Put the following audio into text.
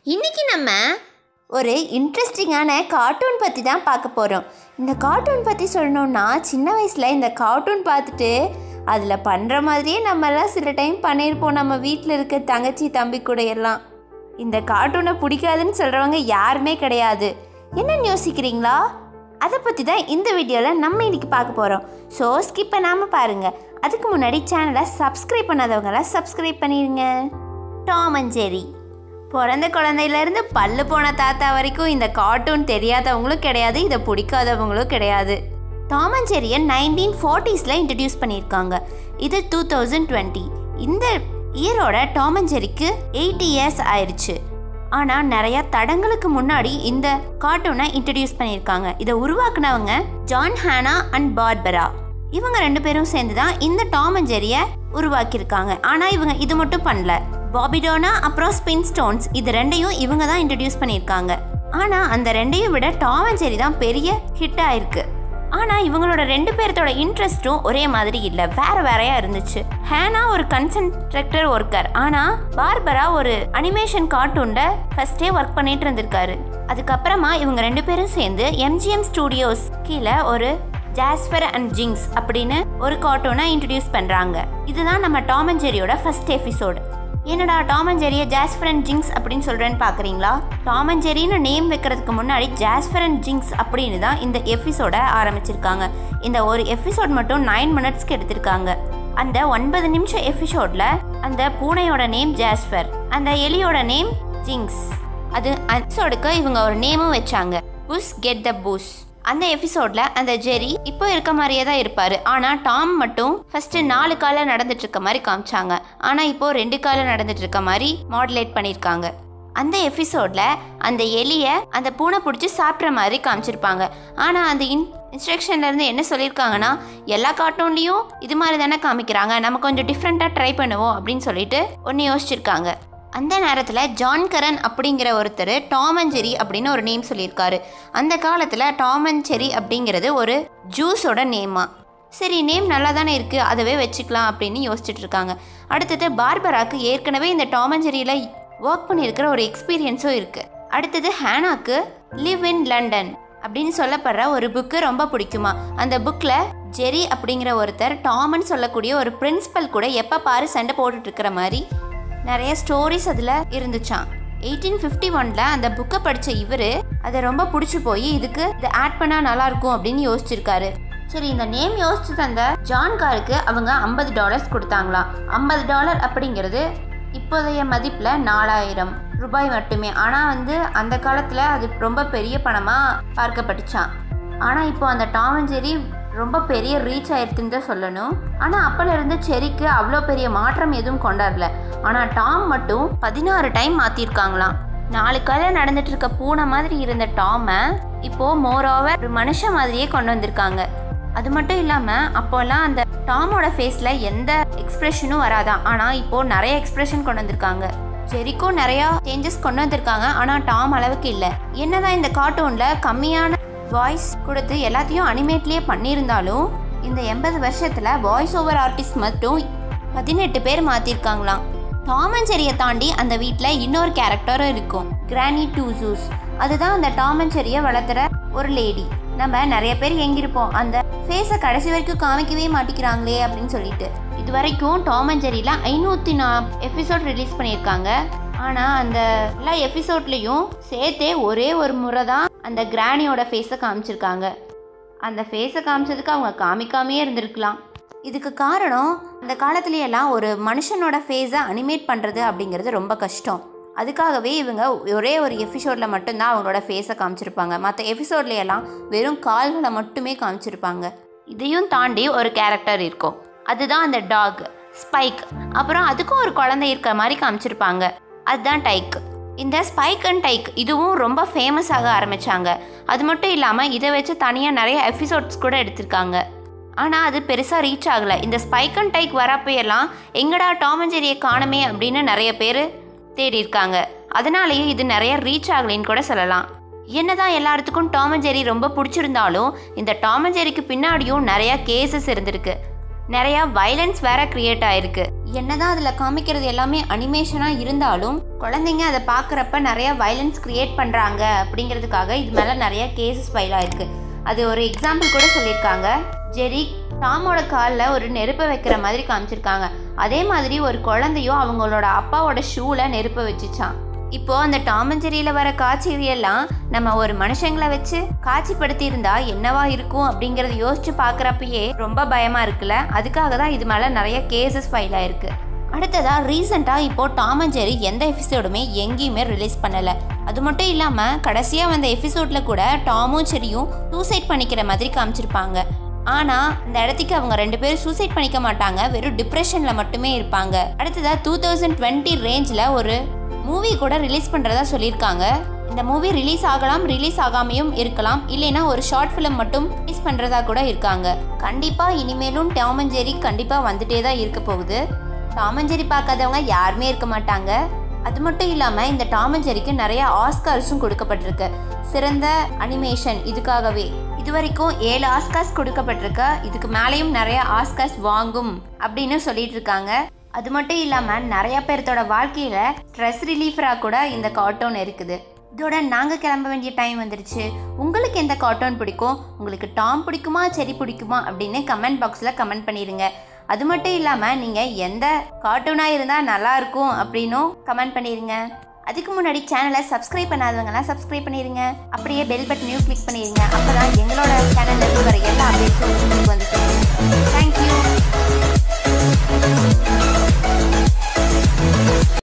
இன்னைக்கு நம்ம ஒரு இன்ட்ரெஸ்டிங்கான கார்ட்டூன் பற்றி தான் பார்க்க போகிறோம் இந்த கார்ட்டூன் பற்றி சொல்லணும்னா சின்ன வயசில் இந்த கார்ட்டூன் பார்த்துட்டு அதில் பண்ணுற மாதிரியே நம்மலாம் சில டைம் பண்ணியிருப்போம் நம்ம வீட்டில் இருக்க தங்கச்சி தம்பி கூட எல்லாம் இந்த கார்ட்டூனை பிடிக்காதுன்னு சொல்கிறவங்க யாருமே கிடையாது என்னன்னு யோசிக்கிறீங்களா அதை பற்றி தான் இந்த வீடியோவில் நம்ம இன்னைக்கு பார்க்க போகிறோம் ஸோ ஸ்கிப் பண்ணாமல் பாருங்கள் அதுக்கு முன்னாடி சேனலை சப்ஸ்கிரைப் பண்ணாதவங்களாம் சப்ஸ்கிரைப் பண்ணிடுங்க டாம் அண்ட் ஜெரி பிறந்த குழந்தையிலேருந்து பல்லு போன தாத்தா வரைக்கும் இந்த கார்ட்டூன் தெரியாதவங்களும் கிடையாது இதை பிடிக்காதவங்களும் கிடையாது டாம் அண்ட் ஜெரியை நைன்டீன் ஃபார்ட்டிஸில் இன்ட்ரடியூஸ் பண்ணியிருக்காங்க இது டூ தௌசண்ட் டுவெண்ட்டி இந்த இயரோட டாம் அண்ட் ஜெரிக்கு எயிட்டி இயர்ஸ் ஆயிடுச்சு ஆனால் நிறைய தடங்களுக்கு முன்னாடி இந்த கார்ட்டூனை இன்ட்ரடியூஸ் பண்ணியிருக்காங்க இதை உருவாக்குனவங்க ஜான் ஹானா அண்ட் பார்பரா இவங்க ரெண்டு பேரும் சேர்ந்து தான் இந்த டாம் அண்ட் ஜெரியை உருவாக்கியிருக்காங்க ஆனால் இவங்க இது மட்டும் பண்ணல பாபிடோனா அப்புறம் ஸ்பின் ஸ்டோன்ஸ் இது ரெண்டையும் இவங்க தான் இன்ட்ரடியூஸ் பண்ணியிருக்காங்க ஆனால் அந்த ரெண்டையும் விட டாம் அண்ட் ஜெரி தான் பெரிய ஹிட் ஆயிருக்கு ஆனால் இவங்களோட ரெண்டு பேர்த்தோட இன்ட்ரெஸ்ட்டும் ஒரே மாதிரி இல்லை வேற வேறையா இருந்துச்சு ஹேனா ஒரு கன்சன்ட்ரக்டர் ஒர்க்கர் ஆனால் பார்பரா ஒரு அனிமேஷன் கார்ட்டூனில் ஃபர்ஸ்டே ஒர்க் பண்ணிட்டு இருந்திருக்காரு அதுக்கப்புறமா இவங்க ரெண்டு பேரும் சேர்ந்து எம்ஜிஎம் ஸ்டூடியோஸ் கீழே ஒரு ஜாஸ்பர் அண்ட் ஜிங்ஸ் அப்படின்னு ஒரு கார்ட்டூனை இன்ட்ரடியூஸ் பண்ணுறாங்க இதுதான் நம்ம டாம் அண்ட் ஜெரியோட ஃபர்ஸ்ட் எபிசோடு என்னடா டாம் அண்ட் ஜெரியை ஜாஸ்பர் அண்ட் ஜிங்ஸ் அப்படின்னு சொல்கிறேன்னு பார்க்குறீங்களா டாம் அண்ட் ஜெரின்னு நேம் வைக்கிறதுக்கு முன்னாடி ஜாஸ்பர் அண்ட் ஜிங்ஸ் அப்படின்னு தான் இந்த எபிசோட ஆரம்பிச்சிருக்காங்க இந்த ஒரு எபிசோட் மட்டும் நைன் மினிட்ஸ்க்கு எடுத்திருக்காங்க அந்த ஒன்பது நிமிஷம் எபிசோட்ல அந்த பூனையோட நேம் ஜாஸ்பர் அந்த எலியோட நேம் ஜிங்ஸ் அது எபிசோடுக்கு இவங்க ஒரு நேமும் வச்சாங்க புஷ் கெட் த புஷ் அந்த எபிசோட்ல அந்த ஜெரி இப்போ இருக்க மாதிரியே தான் இருப்பாரு ஆனா டாம் மட்டும் ஃபர்ஸ்ட் நாலு கால நடந்துட்டு இருக்க மாதிரி காமிச்சாங்க ஆனா இப்போ ரெண்டு கால நடந்துட்டு இருக்க மாதிரி மாடுலேட் பண்ணியிருக்காங்க அந்த எபிசோட்ல அந்த எலிய அந்த பூனை பிடிச்சி சாப்பிட்ற மாதிரி காமிச்சிருப்பாங்க ஆனா அந்த இன் இன்ஸ்ட்ரக்ஷன்ல இருந்து என்ன சொல்லியிருக்காங்கன்னா எல்லா கார்ட்டூன்லேயும் இது மாதிரி தானே காமிக்கிறாங்க நம்ம கொஞ்சம் டிஃப்ரெண்ட்டாக ட்ரை பண்ணுவோம் அப்படின்னு சொல்லிட்டு ஒன்று யோசிச்சிருக்காங்க அந்த நேரத்தில் ஜான் கரன் அப்படிங்கிற ஒருத்தர் டாம் அண்ட் ஜெரி அப்படின்னு ஒரு நேம் சொல்லியிருக்காரு அந்த காலத்தில் டாம் அண்ட் ஜெரி அப்படிங்கிறது ஒரு ஜூஸோட நேமா சரி நேம் நல்லா தானே இருக்குது அதவே வச்சுக்கலாம் அப்படின்னு யோசிச்சுட்டு இருக்காங்க அடுத்தது பார்பராக்கு ஏற்கனவே இந்த டாம் அண்ட் ஜெரியில் ஒர்க் பண்ணியிருக்கிற ஒரு எக்ஸ்பீரியன்ஸும் இருக்குது அடுத்தது ஹேனாக்கு லிவ் இன் லண்டன் அப்படின்னு சொல்லப்படுற ஒரு புக்கு ரொம்ப பிடிக்குமா அந்த புக்கில் ஜெரி அப்படிங்கிற ஒருத்தர் டாம்னு சொல்லக்கூடிய ஒரு பிரின்சிபல் கூட எப்போ பாரு சண்டை போட்டுட்டு இருக்கிற மாதிரி நிறைய ஸ்டோரிஸ் அதில் இருந்துச்சான் எயிட்டீன் ஃபிஃப்டி ஒனில் அந்த புக்கை படித்த இவர் அதை ரொம்ப பிடிச்சி போய் இதுக்கு இதை ஆட் பண்ணால் நல்லாயிருக்கும் அப்படின்னு யோசிச்சிருக்காரு சரி இந்த நேம் யோசிச்சு தந்த ஜான் காருக்கு அவங்க ஐம்பது டாலர்ஸ் கொடுத்தாங்களாம் ஐம்பது டாலர் அப்படிங்கிறது இப்போதைய மதிப்பில் நாலாயிரம் ரூபாய் மட்டுமே ஆனால் வந்து அந்த காலத்தில் அது ரொம்ப பெரிய பணமாக பார்க்கப்பட்டுச்சான் ஆனால் இப்போ அந்த டாம் அண்ட் ஜெரி ரொம்ப பெரிய ரீச் ஆயிருக்குன்னு தான் சொல்லணும் ஆனால் அப்போல இருந்து செரிக்கு அவ்வளோ பெரிய மாற்றம் எதுவும் கொண்டாடல ஆனால் டாம் மட்டும் பதினாறு டைம் மாற்றிருக்காங்களாம் நாலு கால நடந்துட்டு இருக்க பூனை மாதிரி இருந்த டாமை இப்போ மோர் ஓவர் ஒரு மனுஷன் மாதிரியே கொண்டு வந்திருக்காங்க அது மட்டும் இல்லாமல் அப்போல்லாம் அந்த டாமோட ஃபேஸில் எந்த எக்ஸ்ப்ரெஷனும் வராதான் ஆனால் இப்போ நிறைய எக்ஸ்ப்ரெஷன் கொண்டு வந்திருக்காங்க ஜெரிக்கும் நிறையா சேஞ்சஸ் கொண்டு வந்திருக்காங்க ஆனால் டாம் அளவுக்கு இல்லை என்னதான் இந்த கார்ட்டூனில் கம்மியான வாய்ஸ் கொடுத்து எல்லாத்தையும் அனிமேட்லேயே பண்ணியிருந்தாலும் இந்த எண்பது வருஷத்தில் வாய்ஸ் ஓவர் ஆர்டிஸ்ட் மட்டும் பதினெட்டு பேர் மாற்றிருக்காங்களாம் டாம் அண்ட் ஜெரியை தாண்டி அந்த வீட்டில் இன்னொரு கேரக்டரும் இருக்கும் கிரானி டூசூஸ் அதுதான் அந்த டாம் அண்ட் ஜெரியை வளர்த்துற ஒரு லேடி நம்ம நிறைய பேர் எங்கிருப்போம் அந்த ஃபேஸை கடைசி வரைக்கும் காமிக்கவே மாட்டேங்கிறாங்களே அப்படின்னு சொல்லிட்டு இது வரைக்கும் டாம் அண்ட் ஜெரியில் ஐநூற்றி நா எபிசோட் ரிலீஸ் பண்ணியிருக்காங்க ஆனால் அந்த எல்லா எபிசோட்லேயும் சேர்த்தே ஒரே ஒரு முறை தான் அந்த கிராணியோட ஃபேஸை காமிச்சிருக்காங்க அந்த ஃபேஸை காமிச்சதுக்கு அவங்க காமிக்காமே இருந்திருக்கலாம் இதுக்கு காரணம் அந்த காலத்துலையெல்லாம் ஒரு மனுஷனோட ஃபேஸை அனிமேட் பண்ணுறது அப்படிங்கிறது ரொம்ப கஷ்டம் அதுக்காகவே இவங்க ஒரே ஒரு எபிசோடில் மட்டும்தான் அவங்களோட ஃபேஸை காமிச்சிருப்பாங்க மற்ற எபிசோட்லையெல்லாம் வெறும் கால்களை மட்டுமே காமிச்சிருப்பாங்க இதையும் தாண்டி ஒரு கேரக்டர் இருக்கும் அதுதான் அந்த டாக் ஸ்பைக் அப்புறம் அதுக்கும் ஒரு குழந்தை இருக்கிற மாதிரி காமிச்சிருப்பாங்க அதுதான் டைக் இந்த ஸ்பைக் அண்ட் டைக் இதுவும் ரொம்ப ஃபேமஸ் ஆக ஆரம்பித்தாங்க அது மட்டும் இல்லாமல் இதை வச்சு தனியாக நிறைய எபிசோட்ஸ் கூட எடுத்திருக்காங்க ஆனால் அது பெருசாக ரீச் ஆகலை இந்த ஸ்பைக் அண்ட் டைக் வரப்பையெல்லாம் எங்கடா டாம் அண்ட் ஜெரியை காணுமே அப்படின்னு நிறைய பேர் தேடி இருக்காங்க அதனாலேயே இது நிறைய ரீச் ஆகலைன்னு கூட சொல்லலாம் என்னதான் எல்லாத்துக்கும் டாம் அண்ட் ஜெரி ரொம்ப பிடிச்சிருந்தாலும் இந்த டாம் அண்ட் ஜெரிக்கு பின்னாடியும் நிறைய கேசஸ் இருந்திருக்கு நிறையா வைலன்ஸ் வேற கிரியேட் ஆயிருக்கு என்னதான் அதில் காமிக்கிறது எல்லாமே அனிமேஷனாக இருந்தாலும் குழந்தைங்க அதை பார்க்குறப்ப நிறைய வைலன்ஸ் கிரியேட் பண்ணுறாங்க அப்படிங்கிறதுக்காக இது மேலே நிறைய கேசஸ் ஃபைல் ஆயிருக்கு அது ஒரு எக்ஸாம்பிள் கூட சொல்லியிருக்காங்க ஜெரி டாமோட காலில் ஒரு நெருப்பை வைக்கிற மாதிரி காமிச்சிருக்காங்க அதே மாதிரி ஒரு குழந்தையும் அவங்களோட அப்பாவோட ஷூவில் நெருப்பை வச்சுச்சான் இப்போ அந்த டாமஞ்சேரியில் வர காட்சியெல்லாம் நம்ம ஒரு மனுஷங்களை வச்சு காட்சிப்படுத்தி இருந்தா என்னவா இருக்கும் அப்படிங்கறத யோசிச்சு பார்க்குறப்பயே ரொம்ப பயமா இருக்குல்ல அதுக்காக தான் இது மேலே நிறைய கேசஸ் ஃபைல் ஆயிருக்கு அடுத்ததா ரீசெண்டாக இப்போ டாம் அண்ட் ஜெரி எந்த எபிசோடுமே எங்கேயுமே ரிலீஸ் பண்ணலை அது மட்டும் இல்லாமல் கடைசியாக வந்த எபிசோடில் கூட டாமும் செரியும் சூசைட் பண்ணிக்கிற மாதிரி காமிச்சிருப்பாங்க ஆனால் இந்த இடத்துக்கு அவங்க ரெண்டு பேரும் சூசைட் பண்ணிக்க மாட்டாங்க வெறும் டிப்ரெஷனில் மட்டுமே இருப்பாங்க அடுத்ததாக டூ தௌசண்ட் டுவெண்ட்டி ரேஞ்சில் ஒரு மூவி கூட ரிலீஸ் பண்ணுறதா சொல்லியிருக்காங்க இந்த மூவி ரிலீஸ் ஆகலாம் ரிலீஸ் ஆகாமையும் இருக்கலாம் இல்லைன்னா ஒரு ஷார்ட் ஃபிலிம் மட்டும் ரிலீஸ் பண்ணுறதா கூட இருக்காங்க கண்டிப்பாக இனிமேலும் டாம் அண்ட் ஜெரி கண்டிப்பாக வந்துட்டே தான் இருக்க போகுது டாம் அண்ட் ஜெரி பார்க்காதவங்க யாருமே இருக்க மாட்டாங்க அது மட்டும் இல்லாமல் இந்த டாம் அண்ட் ஜெரிக்கு நிறைய ஆஸ்கார்ஸும் கொடுக்கப்பட்டிருக்கு சிறந்த அனிமேஷன் இதுக்காகவே இது வரைக்கும் ஏழு ஆஸ்கார்ஸ் கொடுக்கப்பட்டிருக்கு இதுக்கு மேலேயும் நிறைய ஆஸ்கார்ஸ் வாங்கும் அப்படின்னு சொல்லிட்டு இருக்காங்க அது மட்டும் இல்லாமல் நிறைய பேர்த்தோட வாழ்க்கையில் ஸ்ட்ரெஸ் ரிலீஃபராக கூட இந்த கார்ட்டூன் இருக்குது இதோட நாங்கள் கிளம்ப வேண்டிய டைம் வந்துருச்சு உங்களுக்கு எந்த கார்ட்டூன் பிடிக்கும் உங்களுக்கு டாம் பிடிக்குமா செரி பிடிக்குமா அப்படின்னு கமெண்ட் பாக்ஸில் கமெண்ட் பண்ணிடுங்க அது மட்டும் இல்லாமல் நீங்கள் எந்த கார்ட்டூனாக இருந்தால் நல்லாயிருக்கும் அப்படின்னும் கமெண்ட் பண்ணிடுங்க அதுக்கு முன்னாடி சேனலை சப்ஸ்கிரைப் பண்ணாதவங்கலாம் சப்ஸ்கிரைப் பண்ணிடுங்க அப்படியே பெல் பட்டனையும் கிளிக் பண்ணிடுங்க அப்போ தான் எங்களோட சேனலில் வர எல்லா அப்டேட்ஸும் உங்களுக்கு வந்து சேரும் தேங்க்யூ